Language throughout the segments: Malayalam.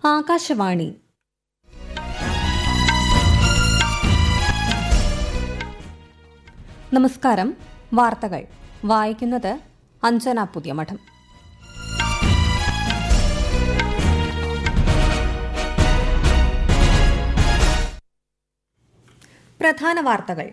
ആകാശവാണി നമസ്കാരം വാർത്തകൾ വായിക്കുന്നത് അഞ്ജന പുതിയമഠം പ്രധാന വാർത്തകൾ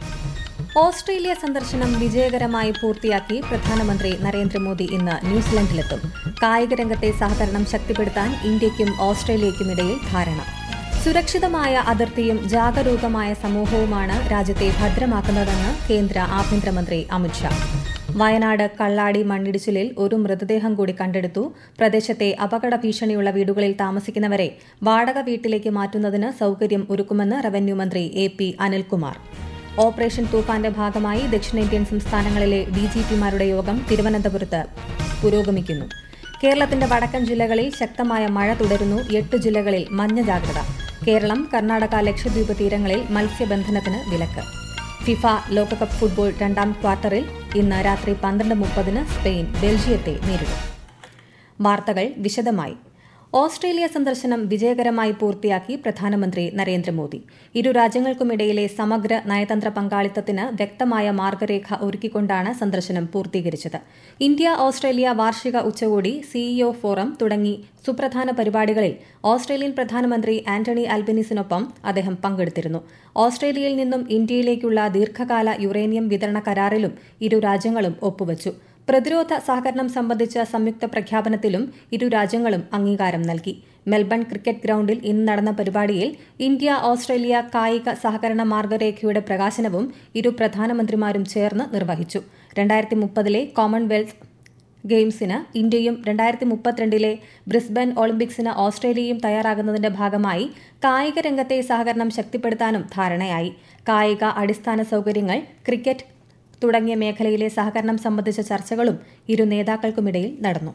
ഓസ്ട്രേലിയ സന്ദർശനം വിജയകരമായി പൂർത്തിയാക്കി പ്രധാനമന്ത്രി നരേന്ദ്രമോദി ഇന്ന് ന്യൂസിലൻഡിലെത്തും കായിക രംഗത്തെ സഹകരണം ശക്തിപ്പെടുത്താൻ ഇന്ത്യയ്ക്കും ഓസ്ട്രേലിയയ്ക്കുമിടയിൽ ധാരണ സുരക്ഷിതമായ അതിർത്തിയും ജാഗരൂകമായ സമൂഹവുമാണ് രാജ്യത്തെ ഭദ്രമാക്കുന്നതെന്ന് കേന്ദ്ര ആഭ്യന്തരമന്ത്രി അമിത്ഷാ വയനാട് കള്ളാടി മണ്ണിടിച്ചിലിൽ ഒരു മൃതദേഹം കൂടി കണ്ടെടുത്തു പ്രദേശത്തെ അപകട ഭീഷണിയുള്ള വീടുകളിൽ താമസിക്കുന്നവരെ വാടക വീട്ടിലേക്ക് മാറ്റുന്നതിന് സൌകര്യം ഒരുക്കുമെന്ന് റവന്യൂ മന്ത്രി എ പി അനിൽകുമാർ ഓപ്പറേഷൻ തൂഫാന്റെ ഭാഗമായി ദക്ഷിണേന്ത്യൻ സംസ്ഥാനങ്ങളിലെ ഡിജിപിമാരുടെ യോഗം തിരുവനന്തപുരത്ത് പുരോഗമിക്കുന്നു കേരളത്തിന്റെ വടക്കൻ ജില്ലകളിൽ ശക്തമായ മഴ തുടരുന്നു എട്ട് ജില്ലകളിൽ മഞ്ഞ ജാഗ്രത കേരളം കർണാടക ലക്ഷദ്വീപ് തീരങ്ങളിൽ മത്സ്യബന്ധനത്തിന് വിലക്ക് ഫിഫ ലോകകപ്പ് ഫുട്ബോൾ രണ്ടാം ക്വാർട്ടറിൽ ഇന്ന് രാത്രി പന്ത്രണ്ട് മുപ്പതിന് സ്പെയിൻ ബെൽജിയത്തെ നേരിടും വാർത്തകൾ വിശദമായി ഓസ്ട്രേലിയ സന്ദർശനം വിജയകരമായി പൂർത്തിയാക്കി പ്രധാനമന്ത്രി നരേന്ദ്രമോദി ഇരു രാജ്യങ്ങൾക്കുമിടയിലെ സമഗ്ര നയതന്ത്ര പങ്കാളിത്തത്തിന് വ്യക്തമായ മാർഗരേഖ ഒരുക്കിക്കൊണ്ടാണ് സന്ദർശനം പൂർത്തീകരിച്ചത് ഇന്ത്യ ഓസ്ട്രേലിയ വാർഷിക ഉച്ചകോടി സിഇഒ ഫോറം തുടങ്ങി സുപ്രധാന പരിപാടികളിൽ ഓസ്ട്രേലിയൻ പ്രധാനമന്ത്രി ആന്റണി ആൽബനീസിനൊപ്പം അദ്ദേഹം പങ്കെടുത്തിരുന്നു ഓസ്ട്രേലിയയിൽ നിന്നും ഇന്ത്യയിലേക്കുള്ള ദീർഘകാല യുറേനിയം വിതരണ കരാറിലും ഇരു രാജ്യങ്ങളും ഒപ്പുവച്ചു പ്രതിരോധ സഹകരണം സംബന്ധിച്ച സംയുക്ത പ്രഖ്യാപനത്തിലും ഇരു രാജ്യങ്ങളും അംഗീകാരം നൽകി മെൽബൺ ക്രിക്കറ്റ് ഗ്രൌണ്ടിൽ ഇന്ന് നടന്ന പരിപാടിയിൽ ഇന്ത്യ ഓസ്ട്രേലിയ കായിക സഹകരണ മാർഗരേഖയുടെ പ്രകാശനവും ഇരു പ്രധാനമന്ത്രിമാരും ചേർന്ന് നിർവഹിച്ചു രണ്ടായിരത്തി മുപ്പതിലെ കോമൺവെൽത്ത് ഗെയിംസിന് ഇന്ത്യയും രണ്ടായിരത്തി മുപ്പത്തിരണ്ടിലെ ബ്രിസ്ബൻ ഒളിമ്പിക്സിന് ഓസ്ട്രേലിയയും തയ്യാറാകുന്നതിന്റെ ഭാഗമായി കായിക രംഗത്തെ സഹകരണം ശക്തിപ്പെടുത്താനും ധാരണയായി കായിക അടിസ്ഥാന സൌകര്യങ്ങൾ ക്രിക്കറ്റ് തുടങ്ങിയ മേഖലയിലെ സഹകരണം സംബന്ധിച്ച ചർച്ചകളും ഇരു നേതാക്കൾക്കുമിടയിൽ നടന്നു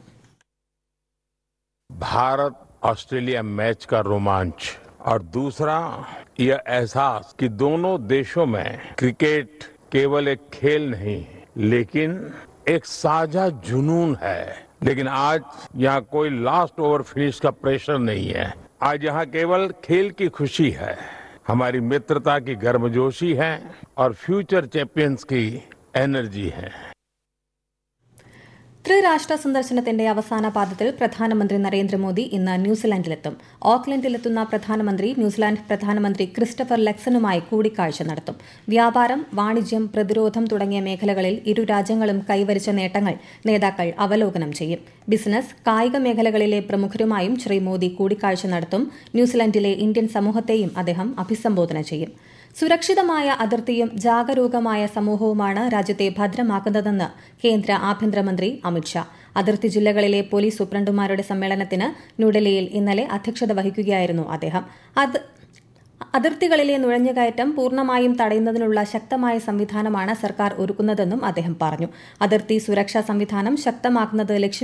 भारत ऑस्ट्रेलिया मैच का रोमांच और दूसरा यह एहसास कि दोनों देशों में क्रिकेट केवल एक खेल नहीं लेकिन एक साझा जुनून है लेकिन आज यहाँ कोई लास्ट ओवर फिनिश का प्रेशर नहीं है आज यहाँ केवल खेल की खुशी है हमारी मित्रता की गर्मजोशी है और फ्यूचर चैंपियंस की एनर्जी है ത്രിരാഷ്ട്ര സന്ദർശനത്തിന്റെ അവസാന പാദത്തിൽ പ്രധാനമന്ത്രി നരേന്ദ്രമോദി ഇന്ന് ന്യൂസിലാൻഡിലെത്തും ഓക്ലൻഡിലെത്തുന്ന പ്രധാനമന്ത്രി ന്യൂസിലാൻഡ് പ്രധാനമന്ത്രി ക്രിസ്റ്റഫർ ലെക്സനുമായി കൂടിക്കാഴ്ച നടത്തും വ്യാപാരം വാണിജ്യം പ്രതിരോധം തുടങ്ങിയ മേഖലകളിൽ ഇരു രാജ്യങ്ങളും കൈവരിച്ച നേട്ടങ്ങൾ നേതാക്കൾ അവലോകനം ചെയ്യും ബിസിനസ് കായിക മേഖലകളിലെ പ്രമുഖരുമായും ശ്രീ മോദി കൂടിക്കാഴ്ച നടത്തും ന്യൂസിലാൻഡിലെ ഇന്ത്യൻ സമൂഹത്തെയും അദ്ദേഹം അഭിസംബോധന ചെയ്യും സുരക്ഷിതമായ അതിർത്തിയും ജാഗരൂകമായ സമൂഹവുമാണ് രാജ്യത്തെ ഭദ്രമാക്കുന്നതെന്ന് കേന്ദ്ര ആഭ്യന്തരമന്ത്രി അമിത്ഷാ അതിർത്തി ജില്ലകളിലെ പോലീസ് സൂപ്രണ്ടുമാരുടെ സമ്മേളനത്തിന് ന്യൂഡൽഹിയിൽ ഇന്നലെ അധ്യക്ഷത വഹിക്കുകയായിരുന്നു അദ്ദേഹം അതിർത്തികളിലെ നുഴഞ്ഞുകയറ്റം പൂർണ്ണമായും തടയുന്നതിനുള്ള ശക്തമായ സംവിധാനമാണ് സർക്കാർ ഒരുക്കുന്നതെന്നും അദ്ദേഹം പറഞ്ഞു അതിർത്തി സുരക്ഷാ സംവിധാനം ശക്തമാക്കുന്നത് ലക്ഷ്യം